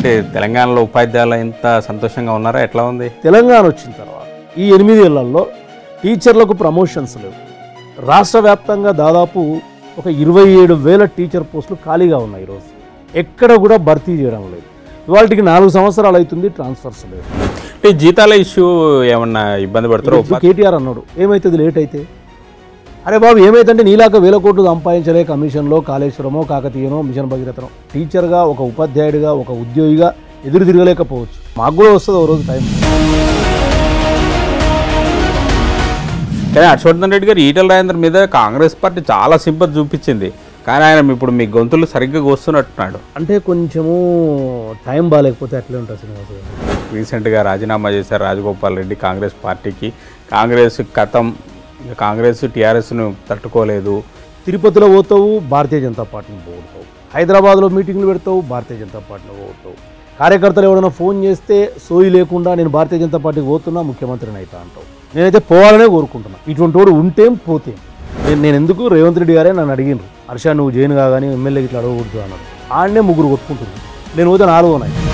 ఏంటి తెలంగాణలో ఉపాధ్యాయులు ఇంత సంతోషంగా ఉన్నారా ఎట్లా ఉంది తెలంగాణ వచ్చిన తర్వాత ఈ ఎనిమిది ఏళ్లలో టీచర్లకు ప్రమోషన్స్ లేవు రాష్ట్ర వ్యాప్తంగా దాదాపు ఒక ఇరవై ఏడు వేల టీచర్ పోస్టులు ఖాళీగా ఉన్నాయి ఈరోజు ఎక్కడ కూడా భర్తీ చేయడం లేదు ఇవాళకి నాలుగు సంవత్సరాలు అవుతుంది ట్రాన్స్ఫర్స్ లేవు అంటే ఈ జీతాల ఇష్యూ ఏమన్నా ఇబ్బంది పడుతారో ఇప్పుడు కేటీఆర్ అన్నాడు ఏమవుతుంది లేట్ అయితే అరే బాబు ఏమైతుంటే నీలాక వేల కోట్లు సంపాదించలే కమిషన్లో కాళేశ్వరమో కాకతీయనో మిషన్ భగీరథనో టీచర్గా ఒక ఉపాధ్యాయుడిగా ఒక ఉద్యోగిగా ఎదురు తిరగలేకపోవచ్చు మాకు కూడా వస్తుంది ఓ రోజు టైం కానీ హర్షవర్ధన్ రెడ్డి గారు ఈటల రాజేందర్ మీద కాంగ్రెస్ పార్టీ చాలా సింపతి చూపించింది కానీ ఆయన ఇప్పుడు మీ గొంతులు సరిగ్గా కోస్తున్నట్టున్నాడు అంటే కొంచెము టైం బాగాలేకపోతే అట్లే ఉంటుంది శ్రీనివాస్ గారు రీసెంట్గా రాజీనామా చేశారు రాజగోపాల్ రెడ్డి కాంగ్రెస్ పార్టీకి కాంగ్రెస్ కథం ఇక కాంగ్రెస్ టీఆర్ఎస్ను తట్టుకోలేదు తిరుపతిలో పోతావు భారతీయ జనతా పార్టీని పోగొడతావు హైదరాబాద్లో మీటింగ్లు పెడతావు భారతీయ జనతా పార్టీని పోగొడతావు కార్యకర్తలు ఎవరైనా ఫోన్ చేస్తే సోయి లేకుండా నేను భారతీయ జనతా పార్టీకి పోతున్నా ముఖ్యమంత్రిని అవుతా అంటావు నేనైతే పోవాలనే కోరుకుంటున్నా ఇటువంటి వాడు ఉంటేం పోతేం నేను నేను ఎందుకు రేవంత్ రెడ్డి గారే నన్ను అడిగినారు హర్ష నువ్వు జైన్ కాగానే ఎమ్మెల్యేకి ఇట్లా అడగకూడదు అన్నారు ఆడనే ముగ్గురు కొట్టుకుంటుంది నేను పోతే నాలుగో నాయి